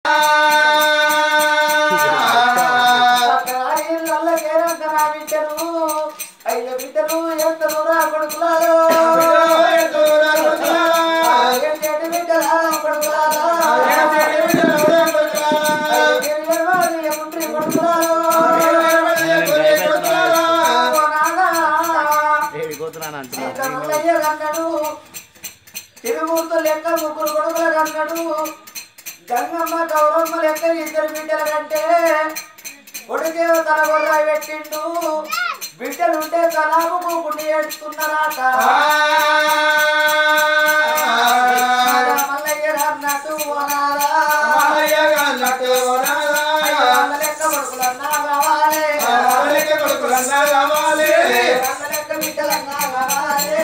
అయ్య బిడ్డలు ఎంత రా కొడుకులాలో ఏంటి బిడ్డలా కొడుకులాలో తిరుగుతూ లెక్క ముగ్గురు కొడుకుల కన్నాడు గంగమ్మ గౌరమ్మ లెక్క ఇద్దరు బిడ్డల కంటే కొడుకేవ తల గొర్ర పెట్టిండు బిడ్డలుంటే తలాకు గుండి ఏడుస్తున్నారాట మల్లయ్య అన్నట్టు ఓనారా వాళ్ళ లెక్క కొడుకులన్నా కావాలి వాళ్ళ లెక్క బిడ్డలన్నా కావాలి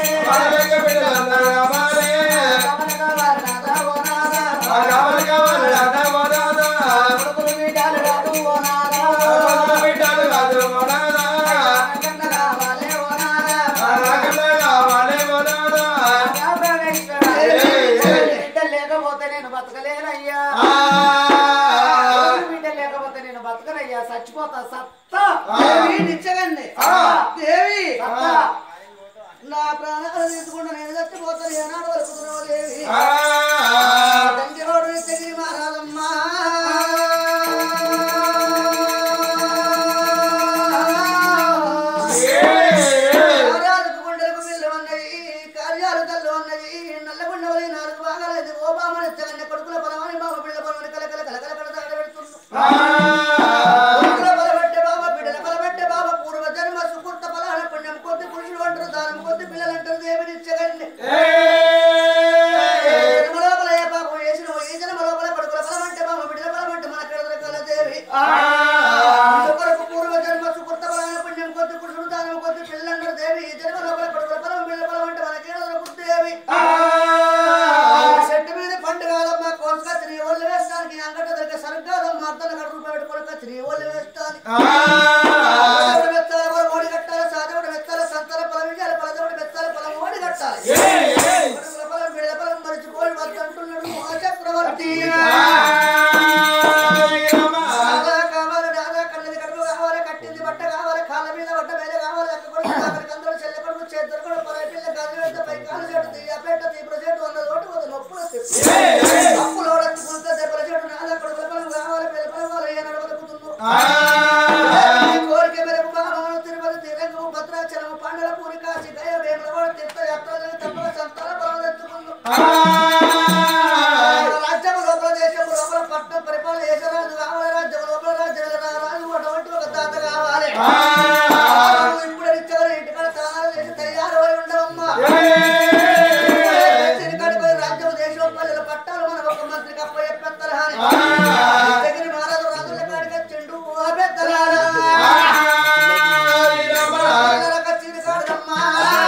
కావాలి కావాలి ఓనారా కొడుకులు బిడ్డలు కాదు ఓనారా కన్న కావాలి ఓనారా బిడ్డ లేకపోతే నేను బతకలేనయ్యా బిడ్డ లేకపోతే నేను బతకనయ్యా చచ్చిపోతా సత్తా దేవి నిచ్చగండి దేవి సత్తా నా ప్రాణాలు తీసుకుంటా నేను చచ్చిపోతాను ఏనాడు వరకుతున్నావు దేవి తండ్రివాడు నిత్యగిరి మహారాజమ్మా కార్యాలకు గుండెలకు వెళ్ళి ఉన్నది కార్యాలు తల్లి ఉన్నది నల్లగుండ వలి నాలుగు భాగాలైంది ఓ బామ నిచ్చగండి కొడుకుల పరమని బాబు పిల్ల పరమని కలకల కలకల కలకల కొడుకుల బలబట్టే బాబా బిడ్డల బలబట్టే బాబా పూర్వ జన్మ సుకృత ఫలాల పుణ్యం కొద్ది పురుషులు అంటారు దానం కొద్ది పిల్లలు అంటారు దేవినిచ్చగండి జన్మ లోపల ఏ పాపం చేసిన ఈ జన్మ లోపల కొడుకుల బలమంటే బాబా బిడ్డల బలమంటే మన కడదల కల దేవి కొరకు పూర్వ జన్మ సుకృత ఫలాల పుణ్యం కొద్ది పురుషులు దానం కొద్ది పిల్లలు అంటారు దేవి ఈ జన్మ లోపల కొడుకుల బలం పిల్లల బలమంటే మన కడదల దేవి చెట్టు మీద పండు కాదమ్మా కోసుకొచ్చి నీ ఒళ్ళు వేస్తానికి అంగట దగ్గర సరిగ్గాదమ్మా అర్థం కట్ట రూపాయలు కొడుకొచ్చి నీ ఒళ్ళు వేస్తానికి సాధవుడు మెత్తాల పొలం ఓడి కట్టాలి సాధవుడు మెత్తాల సంతాల పొలం ఇయ్యాలి పలదవుడు మెత్తాల పొలం ఓడి కట్టాలి కొడుకుల పొలం బిడ్డల పొలం మరిచిపోయి వద్దు అంటున్నాడు ఆ చక్రవర్తి రాజా కావాలి రాజా కన్నది కడుపు కావాలి కట్టింది బట్ట కావాలి కాళ్ళ మీద బట్ట మీద కావాలి అక్క కొడుకు అక్కడికి అందరూ చెల్లె కొడుకు చేద్దరు కూడా పొలం పిల్ల కాలు పెడితే పై కాలు చెడు తీయ పెట్ట తీపుల చెడు వంద ఓటు వంద నొప్పులు అప్పులు ఓడెత్తుకుంటే దెబ్బల చెడు రాజా కొడుకుల పొలం కావాలి పిల్ల పొలం కావాలి ఏ నడవలుకుతుందో కోరిక మేరకు బాలవనం తిరుపతి తిరంగము భద్రాచలము పండల పూరి కాశీ దయ వేములవాడ తీర్థ యాత్రలను తప్పక సంతాన బలం తెచ్చుకుందు రాజ్యము లోపల దేశము లోపల పట్టణం పరిపాలన చేసేరాజు కావాలి రాజ్యము లోపల రాజ్యం రాజు అటువంటి ఒక తాత కావాలి ఇప్పుడు ఇచ్చేవారు ఇంటికాడ స్నానాలు చేసి తయారు అయి ఉండవమ్మా చిరికాడికి పోయి రాజ్యం దేశం పల్లెల పట్టాలు మన ఒక మంత్రికి అప్ప చెప్పేస్తారు హాని దగ్గర మహారాజు రాజుల కాడికి వచ్చిండు ఆ పెద్దలారా పిల్లలకు వచ్చింది కాడమ్మా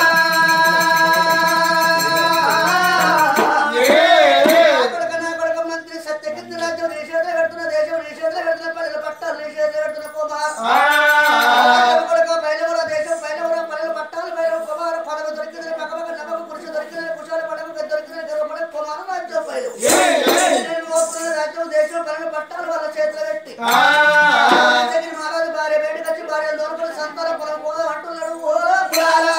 కొడుక నా కొడుక మంత్రి సత్యకీర్తి రాజ్యం నిషేధం పెడుతున్న దేశం నిషేధం పెడుతున్న పల్లెల పట్టాలు నిషేధం పెడుతున్న కుమార్ కొడుక బయలువర దేశం బయలువర పల్లెల పట్టాలు బయలు కుమార్ పదవి దొరికింది పక్క పక్క నమ్మకం పురుషు దొరికింది కుశాల పడక దొరికింది గర్వపడ కుమారు రాజ్యం బయలు నేను వస్తున్న రాజ్యం దేశం పల్లెల పట్టాలు వాళ్ళ చేతిలో పెట్టి జగన్ మహారాజు భార్య బయటకు వచ్చి భార్య దొరకలు సంతాన పొలం పోదాం అంటున్నాడు ఓ కులాలా.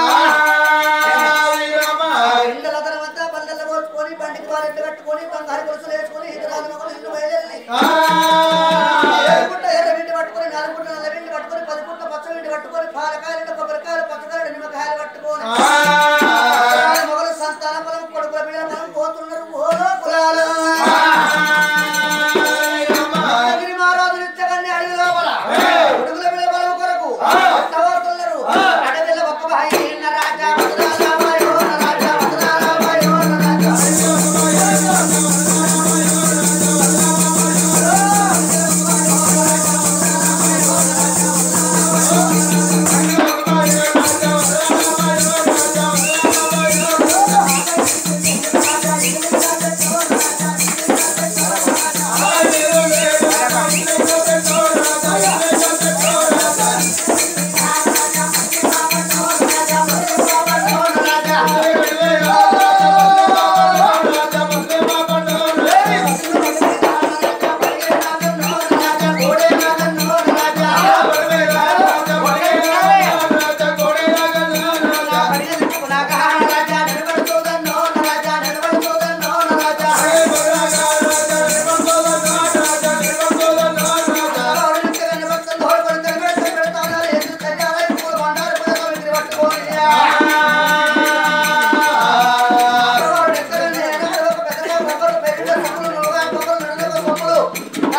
ఇండ్ల తర్వాత పల్లెల్లో పోల్చుకొని బండికి వారెట్లు కట్టుకొని బంగారు గొలుసులు వేసుకొని ఇద్దరు రాజు మొక్కలు ఇల్లు బయలుదేరి ఏడు పుట్ట ఎర్ర విండి పట్టుకొని నాలుగు పుట్ట నల్ల విండి పట్టుకొని పది పుట్ట పచ్చ విండి పట్టుకొని పాలకాయలు కొబ్బరికాయలు పచ్చకాయలు నిమ్మకాయలు పట్టుకొని మొగలు సంతాన పొలం కొడుకుల బిడ్డల పొలం పోతున్నారు ఓ కులాల నగిరి మహారాజు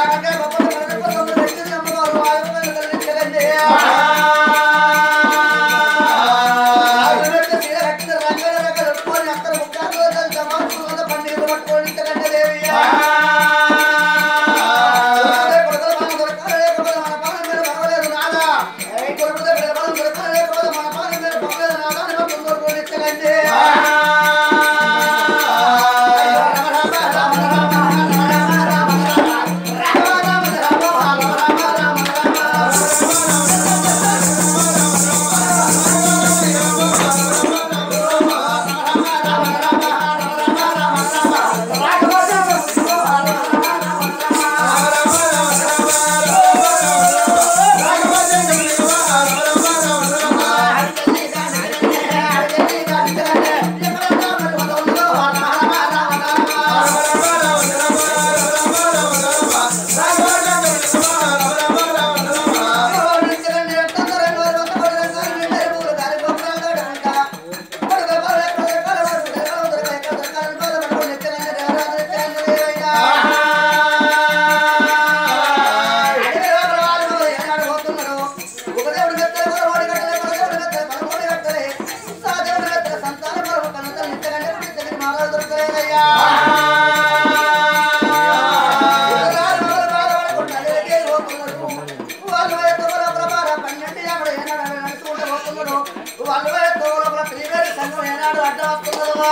వాళ్ళు తోల త్రివేణి సంఘం ఏనాడు అడ్డ వస్తున్నదా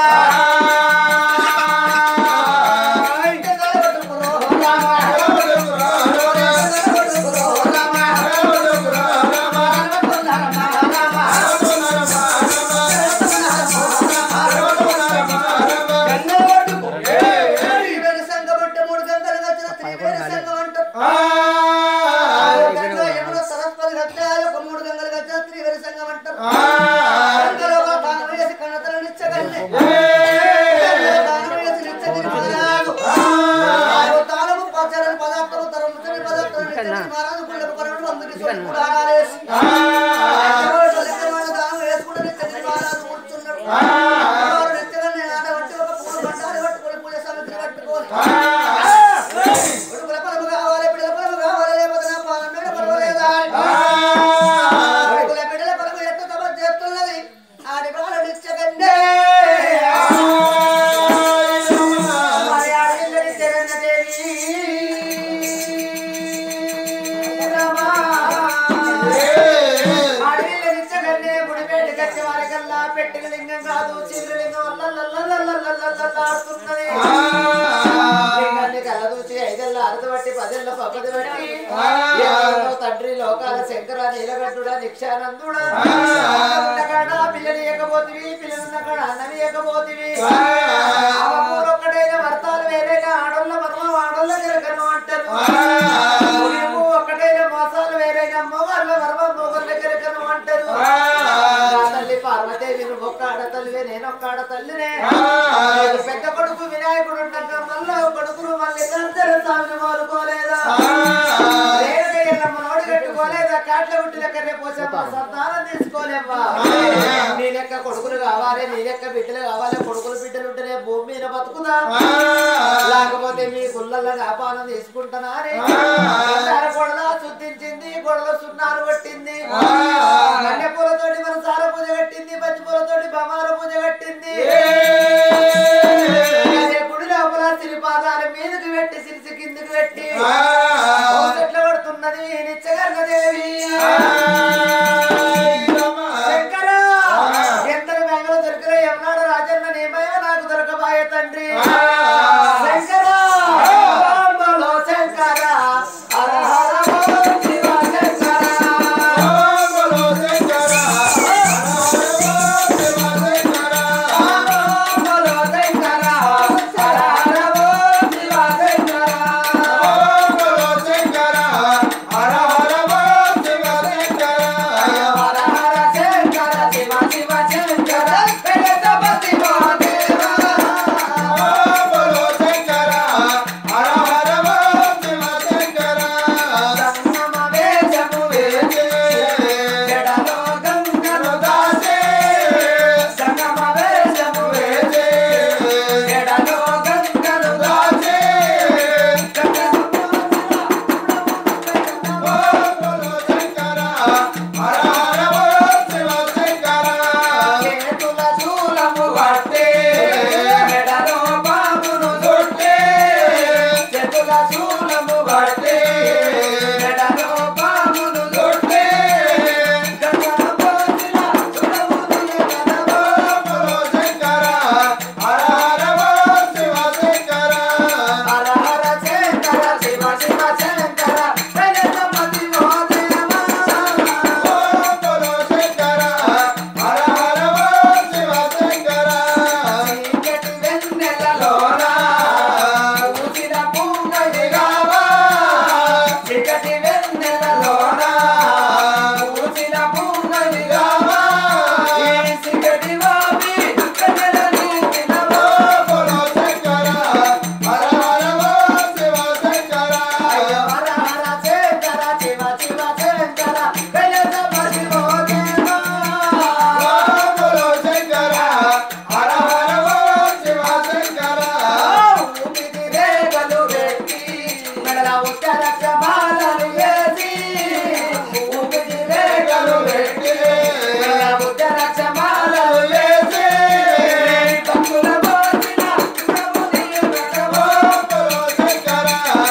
పూజ సామగ్రి పట్టుకొని కొడుకుల పరమ కావాలి బిడ్డల పరమ కావాలి లేకపోతే నా పాలన మీద పర్వాలేదా కొడుకుల బిడ్డల పరమ ఎంత తప చేస్తున్నది ఆడి బాలుడు ఇచ్చగండే మరి ఆడపిల్లడి జగన్నదేవి రమా. ఆడపిల్లడి ఇచ్చగండే ముడిపేట కచ్చి వారికల్లా పెట్టిన లింగం కాదు చిరులింగం ఆడుతున్నది లింగాన్ని కళ్ళదూచి ఐదేళ్ళ అరదు బట్టి పదేళ్ళ పబ్బది బట్టి ఎవరినో తండ్రి లోకాల శంకర నీలగడ్డుడా నిక్షానందుడా ఉన్న కాడ పిల్లని ఇవ్వకపోతివి పిల్లలున్న కాడ అన్నవి ఇవ్వకపోతివి ఒక్కటైన భర్తాలు వేరేగా ఆడోళ్ళ మర్మం ఆడోళ్ళ గిరకను అంటారు నువ్వు ఒక్కటైన మోసాలు వేరేగా మొగళ్ళ మర్మం మొగళ్ళ గిరకను అంటారు నా తల్లి పార్వతీదేవి నువ్వు ఒక్క ఆడతల్లివే నేను ఒక్క ఆడతల్లినే నీకు పెద్ద కొడుకు వినాయకుడు ఉండగా మళ్ళా కొడుకులు మళ్ళీ ఇద్దరు స్వామిని కోరుకోలేదా రేణుకయ్యల మనోడి కట్టుకోలేదా కాట్ల గుట్టిల కర్రె పోసమ్మ సంతానం తీసుకోలేవ్వా నీ లెక్క కొడుకులు కావాలి నీ లెక్క బిడ్డలు కావాలి కొడుకులు బిడ్డలు ఉంటేనే భూమి మీద బతుకుదా లేకపోతే మీ గుళ్ళల్లో వ్యాపారం తీసుకుంటానా అని గొడవ శుద్ధించింది గొడవ సున్నాలు కొట్టింది కన్య పూలతోటి మన సార పూజ కట్టింది బంతి పూలతోటి బమార పూజ కట్టింది అదే గుడి లోపల సిరిపాదాల మీదకి పెట్టి సిరిసి కిందికి పెట్టి ఎట్లా పడుతున్నది నిచ్చగర్గదేవి శంకర ఎందరు బెంగళ దొరికిన ఎవనాడు రాజన్న నేమయ్య నాకు దొరకబాయే తండ్రి శంకర రామలో శంకర హర హర ఓం శివ శంకర రామలో శంకర హర హర ఓం శివ శంకర గంగము బట్టి మెడలో పాములు చుట్టి గంగన పోసిన సురముని గణము హర హర శంకర శివ శివ శంకర వెలసమతి మోదేవా చీకటి వెన్నెలలోన పూసిన పూంగడిగావా చీకటి వెన్నెలలోన పూసిన పూంగడిగావా ఈ చీకటి వాపి వెన్నెల నీతినవా అయ్యో హర హర శంకర శివ శివ శంకర వెలసమతి మోదేవా ఊపిరి రేగలు పెట్టి మెడల ఉత్తర సమాలను వేసి ఊపిరి రేగలు పెట్టి మెడల ఉత్తర సమాలను వేసి భక్తుల మోసిన ప్రభుని మెడలో ఎక్కడ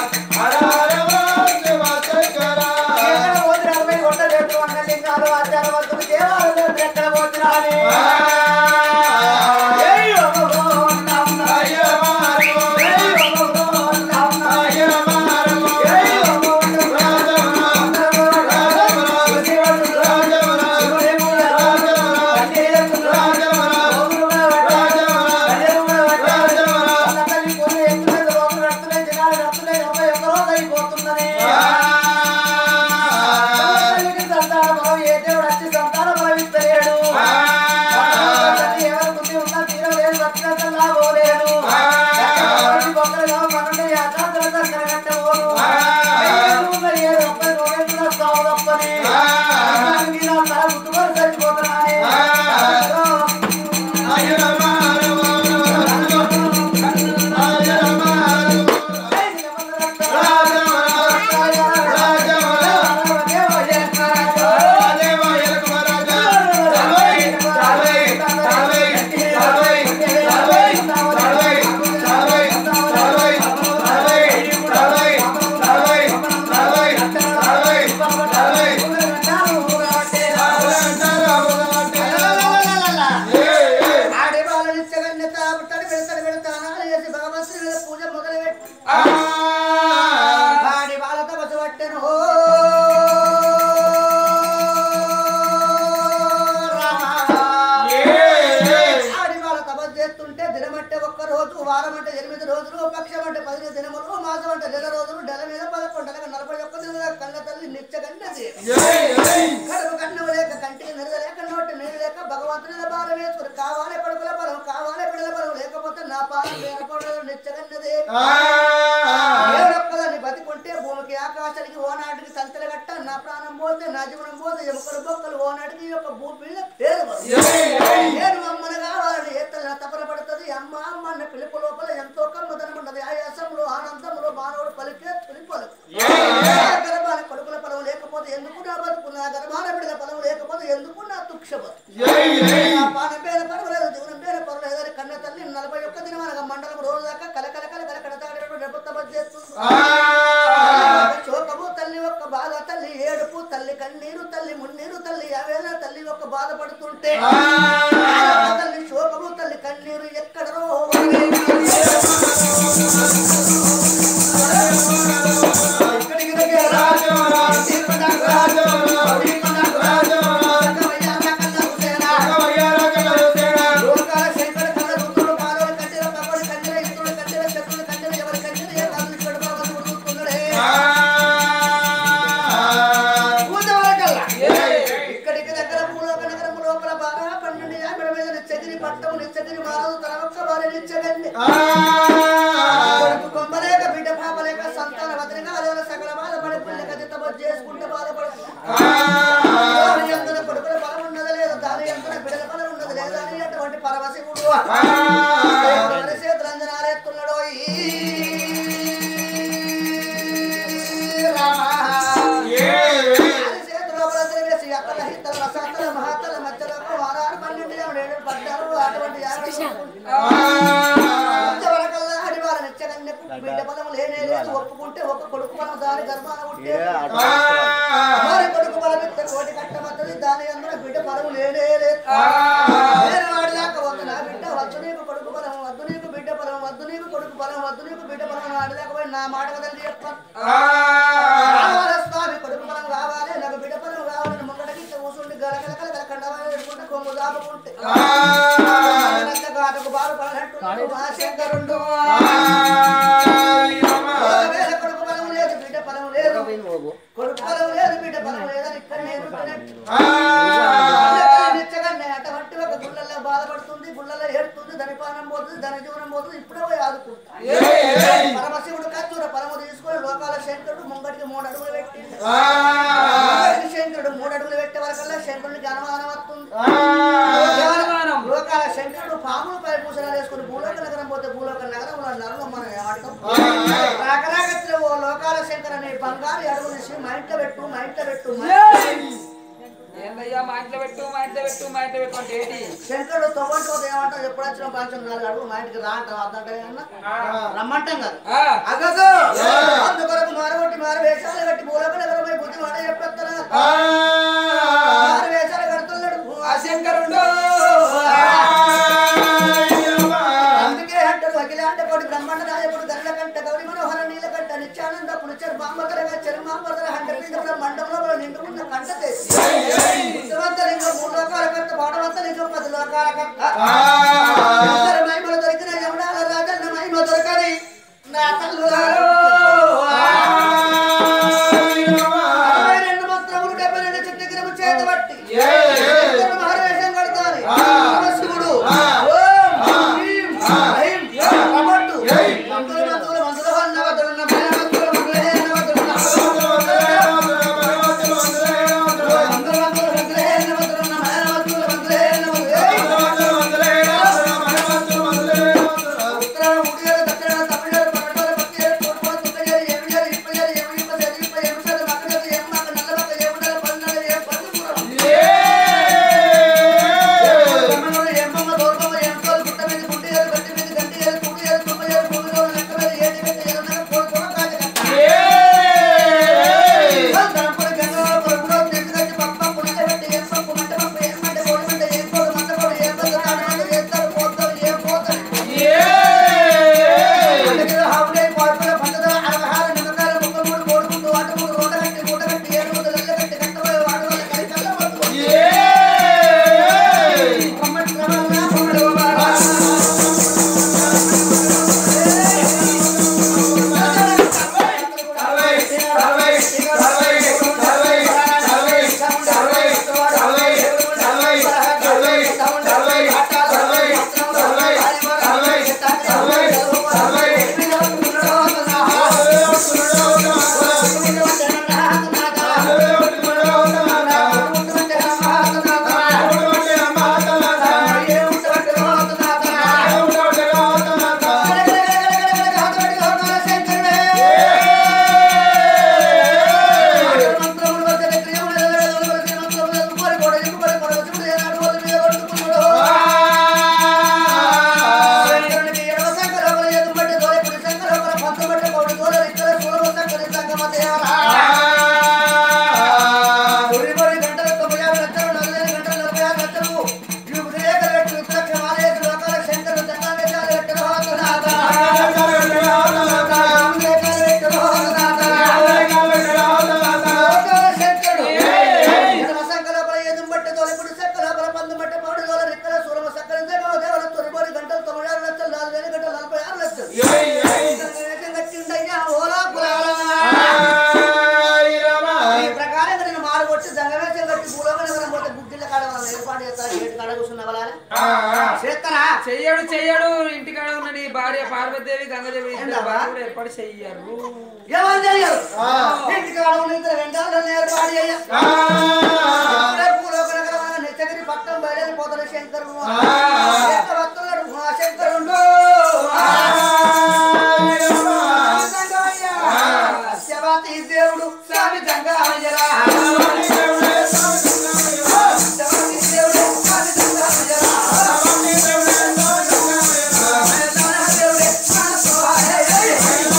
పోతున్నారు అరవై కొట్ట రేపు వంద లింగాలు ఆచార వర్గం దేవాలయం ఎక్కడ పోతున్నారు జై ఓం నమః జై ఓం నమః జై ఓం పూజ మొదలు పెట్టి ఆడి బాల తపస్సు పట్టెను ఆడి బాల తపస్సు చేస్తుంటే దినమంటే ఒక్క రోజు వారం అంటే ఎనిమిది రోజులు పక్షం అంటే పదిహేను దినములు మాసం అంటే నెల రోజులు నెల మీద పదకొండు నెల నలభై ఒక్క దిన కన్న తల్లి నిత్యగన్నది కడుపు కన్నం లేక కంటికి నిరద లేక నోటి నీరు లేక భగవంతుని భారం వేసుకుని కావాలి కొడుకుల బలం కావాలి బిడ్డల బలం లేకపోతే నా పాలన వేరపడదు నిత్యగన్నదే ఏడొక్కదాన్ని బతికుంటే భూమికి ఆకాశానికి ఓనాటికి సంతలు గట్ట నా ప్రాణం పోతే నా జీవనం పోతే ఎముకలు బొక్కలు ఓనాటికి ఈ యొక్క భూమి మీద పేరు నేను అమ్మను కావాలని ఏతల తపన పడుతుంది అమ్మ అమ్మ అన్న పిలుపు లోపల ఎంతో కమ్మదనం ఉన్నది ఆయాసంలో ఆనందంలో మానవుడు పలికే తులిపలు గర్భాన కొడుకుల పొలం లేకపోతే ఎందుకు నా బతుకు నా గర్భాన బిడ్డల పొలం లేకపోతే ఎందుకు నా తుక్ష బతుకు నా పానం పేర పర్వాలేదు జీవనం పేర పర్వాలేదు అని కన్న తల్లి నలభై ఒక్క దినం అనగా మండలం రోజు దాకా కలకల కలకల కడతాడు రెబ్బుతమ చేస్తుంది శోకము తల్లి ఒక్క బాధ తల్లి ఏడుపు తల్లి కన్నీరు తల్లి మున్నీరు తల్లి అవేళ తల్లి ఒక్క బాధపడుతుంటే తల్లి శోకము తల్లి కన్నీరు ఎక్కడో ఎక్కడికి దగ్గర లోకాల శంకర కన్న రుద్రుడు మానవ కన్నీర పక్కడి కన్నీర ఇతరుడు కన్నీర శత్రుడు కన్నీర ఎవరి కన్నీర ఏ కాదు ఇక్కడ ఉడుకుతున్నాడే ఇక్కడికి దగ్గర భూలోక నగరం లోపల బాగా పన్నెండు యాభై మీద నిచ్చగిరి పట్టము నిచ్చగిరి మారదు తన ఒక్క వారి నిచ్చగండి కొడుకు కొమ్మలేక బిడ్డ పాపలేక సంతాన వదిలిగా అదే సకల బాధపడి పిల్లక చిత్తబడి చేసుకుంటే బాధపడుతుంది దాని ఎందున కొడుకుల బలం ఉన్నది లేదు దాని ఎందున బిడ్డల బలం ఉన్నది లేదు అని అటువంటి పరమశివుడు ఎవరి చేతులు అంజనాలేస్తున్నాడో ఈ రామా చేతిలో బలతలు వేసి అక్కల హిత్తల రసాతల మహాతల మధ్యలోకి వారారు పన్నెండు ఏడు ఏడు పడ్డారు అటువంటి యాభై వరకల్లా హరివార నిత్యకన్యకు బిడ్డ బలం లేనే లేదు ఒప్పుకుంటే ఒక కొడుకు బలం దాని గర్భాన ఉంటే ఏ అటు మరి కొడుకు బలం ఇస్తే కోటి కట్టమన్నది దాని అందులో బిడ్డ బలం లేనే లేదు నేను వాడిదాకా వద్దు నా బిడ్డ వద్దు నీకు కొడుకు బలం వద్దు నీకు బిడ్డ బలం వద్దు నీకు కొడుకు బలం వద్దు నీకు బిడ్డ బలం వాడిదాకా పోయి నా మాట కదండి చెప్పాను రావాలి స్వామి కొడుకు బలం కావాలి నాకు బిడ్డ బలం కావాలని ముంగడకి ఇట్లా కూర్చుండి గలగల గలగల కండవాళ్ళు పెట్టుకుంటే కొమ్ము దాపుకుంటే గాటకు బారు పడనట్టు మా శంకరుండు ఒకవేళ కొడుకు బలం లేదు బిడ్డ బలం లేదు కొడుకు బలం లేదు బిడ్డ బలం లేదని ఇక్కడ నేను ఉంటున్నట్టు. నిచ్చగానే అటువంటి ఒక గుళ్ళల్లో బాధపడుతుంది గుళ్ళల్లో ఏడుతుంది ధని పానం పోతుంది ధన జీవనం పోతుంది ఇప్పుడే పోయి ఆదుకుంటా పరమశివుడు కచ్చూర పరము తీసుకొని లోకాల శంకరుడు ముంగటికి మూడు అడుగులు పెట్టి ముంగటికి శంకరుడు మూడు అడుగులు పెట్టే వరకల్లా శంకరునికి అనుమానం వస్తుంది లోకాల శంకరుడు పాములు పై పూసలు వేసుకుని భూలోక నగరం పోతే భూలోక నగరంలో నరలో మనం ఏమంటాం రాకరాకత్తులు ఓ లోకాల శంకర్ అనే బంగారు అడుగు తీసి మా ఇంట్లో పెట్టు మా ఇంట్లో పెట్టు మా ఇంట్లో ఏందయ్యా మా ఇంట్లో పెట్టు మా ఇంట్లో పెట్టు మా ఇంట్లో పెట్టు అంటే ఏంటి శంకరుడు తొవ్వంటి ఏమంటాం ఎప్పుడు వచ్చిన పంచం నాలుగు అడుగు మా ఇంటికి రా అంటాం అర్థంటే రమ్మంటాం కదా ఆ, అగదు అందుకొరకు మారగొట్టి మారు వేషాలు కట్టి భూలోక నగరం పోయి బుద్ధి మాట చెప్పేస్తారా మారు వేషాలు కడుతున్నాడు ఆ శంకరుడు అందుకే అంటారు అఖిలాండ కోటి బ్రహ్మాండ నాయకుడు గరుల కంట గౌరి మనోహర నీల కంట నిత్యానంద పుణ్యచర్ బాంబకరగా చర్మాంబర హండ పిండ మండలంలో నిండుకున్న కంట తెచ్చి బుద్ధివంతలింగం మూడు లోకాల కర్త పాడవంతలింగం పది లోకాల కర్త ఇద్దరు మహిమలు దొరికిన యమునాల రాజన్న మహిమ దొరకని నా తల్లులారు అరవై రెండు మంత్రములు డెబ్బై రెండు చిత్రగ్రము చేత బట్టి ఇద్దరు మహావేషం కడతారు శివుడు ఓం హ్రీం ఐం కమట్టు మంత్రులు మంత్రులు మంత్రులు నవదులున్న భయ మంత్రులు మంత్రులే నవదులున్న మంత్రులు మంత్రులు మంత్రులే నవదులున్న భయ మంత్రులు మంత్రులే నవదులే ఉత్తరాన ఉడియాల దక్షిణాన తమిళనాడు పన్నెండు పత్తియాలు తోటపాలు తుట్టయాలు ఏమియాలు ఇప్పయాలు ఏమి ఇప్ప చదివిప్ప ఏమిసాలు మక్కలు ఏమక్క నల్లమక్క ఏముండాలి పన్నెండు ఏం పన్నెండు బ్రహ్మణుడు ఏమమ్మ దౌర్బమ్మ ఎంతోలు గుట్ట మీద గుండెయాలు గట్టి మీద గంటియాలు తుడియాలు తుమ్మయాలు భూమిలో లెక్క మీద ఏటి మీద ఏదన్నా కోడి కోడ కాజకట్ట గణపతి గంగవారు కొడుకులో తెచ్చుకొచ్చి పప్ప పులిక పెట్టి ఏం పప్పు మంట పప్పు ఏం మంట కోడి మంట ఏం కోడి మంట కోడి ఏం పెద్ద తాడు మంట చేస్తారు పోతారు ఏం పోతారు అందుకే హావులే పార్పుల పంచదార అరవహార నిమ్మకాయల ముక్క మూడు కోడుకుంటూ అటు మూడు రోడ్ల కట్టి మూట కట్టి ఏడు మూడు లెల్ల కట్టి కట్టబోయే వాడు వాళ్ళ కలి కళ్ళ పట్టుకుంటూ కమ్మటి క్రమంగా కొమ్మడి ఓవారా. ఈ ప్రకారంగా నేను మారుకొచ్చి దంగవేశం కట్టి భూలోకం నగరం పోతే గుడ్డిల కాడ వాళ్ళని ఏర్పాటు చేస్తా ఏడు కాడ కూర్చున్న వాళ్ళ చేస్తారా చెయ్యడు చెయ్యడు ఇంటికాడ ఉన్నది ఈ భార్య పార్వతీదేవి గంగదేవి ఇద్దరు ఏంటబ్బా? భార్య కూడా ఏర్పాటు చెయ్యరు ఏమని చెయ్యరు ఇంటికి కాడ ఉన్న ఇద్దరు వెంటాలను ఏర్పాటు చేయ ఇప్పుడే భూలోక నగరం నిత్యగిరి పట్టం బయలుదేరిపోతాడు శంకరుడు ఎంత వస్తున్నాడు మా శంకరుడు శవాతి దేవుడు స్వామి దంగాయరా శవాతి దేవుడు స్వామి దంగాయరా దేవుడే స్వామి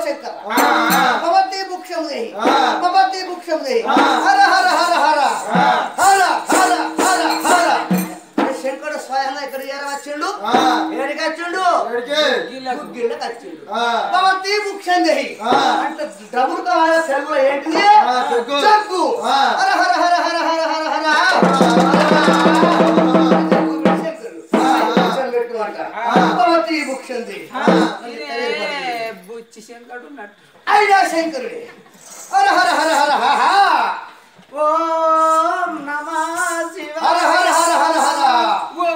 శంకర భవతి భుక్షం దేహి భవతి భుక్షం దేహి హర హర హర హర హర హర హర హర శంకరుడు స్వయంగా ఇక్కడ చేరవచ్చిండు ఏడికి వచ్చిండు గుగ్గిళ్ళకి వచ్చిండు భవతి భుక్షం దేహి అంటే డబుల్ కావాల తెలుగులో ఏంటిది ఆ, జగ్గు. జగ్గు ఆ. హర హర హర హర హర హర హర జగ్గు శంకరుడు భుక్షం పెట్టుకోమంట భవతి భుక్షం దేహి ఈయనే బుచ్చి శంకరుడు ఉన్నట్టు అయినా శంకరుడే హర హర హర హర హర హర. ఓం నమః శివాయ హర హర హర హర హర ఓ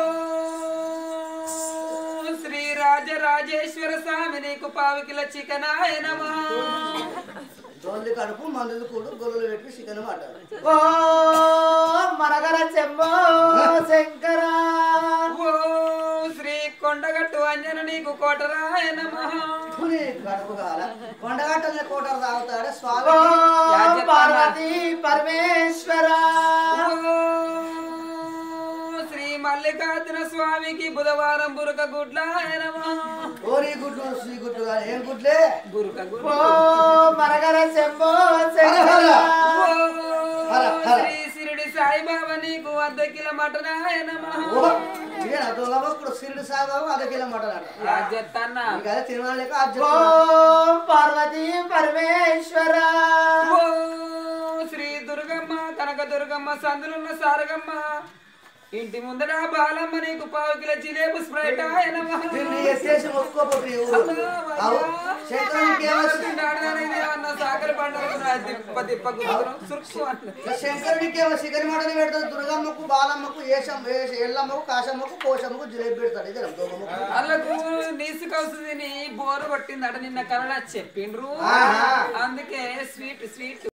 శ్రీ రాజరాజేశ్వర స్వామి నీకు పావికిల చికనాయ నమః దోంది కడుపు మందులు కూడు గొర్రెలు పెట్టి చికెన్ మాట ఓం మనగర చెంబో శంకర ఓ శ్రీ కొండగట్టు అంజన నీకు కోటరాయ నమః తుని కడుపు కాల కొండగట్టనే కోటరు తాగుతాడే స్వామి ఓం పార్వతీ పరమేశ్వర ఓ శ్రీ మల్లికార్జున స్వామికి బుధవారం బురక గుడ్లాయ నమః ఓరి గుడ్లు శ్రీ గుడ్లు కానీ ఏం గుడ్లే బురక గుడ్లు ఓం మనగర చెంబో శంకర ఓ శ్రీ సిరిడి సాయిబాబా నీకు అర్ధ కిలో మటనాయ నమః ఓ ఇదేనా దొంగప్పుడు సిరిడి సాగు అర్ధ కిలో మటన్ అట రాజత్తన్న ఇంకా అదే తిరుమల లేక అది ఓం పార్వతీ పరమేశ్వర ఓ శ్రీ దుర్గమ్మ కనక దుర్గమ్మ సందులున్న సారగమ్మ ఇంటి ముందర బాలమ్మ నీకు పావు కిలో జిలేబు స్ప్రైట్ ఆయన దీన్ని ఎత్తేసి మొక్కోపోతుంది ఈ ఊరు అవు శంకరునికి ఏమో సాగర పండుగ తిప్ప తిప్ప గుర్తులు సురుకు అట్లా శంకరునికి ఏమో చికెన్ మటన్ పెడతాడు దుర్గమ్మకు బాలమ్మకు ఏషం ఏష- ఎల్లమ్మకు కాశమ్మకు కోశమ్మకు జిలేబీ పెడతాడు ఇదే దొంగమ్మకు వాళ్ళకు నీసుకొస్తుంది నీ బోరు కొట్టిందట నిన్న కలడా చెప్పిండ్రు ఆహా. అందుకే స్వీట్ స్వీట్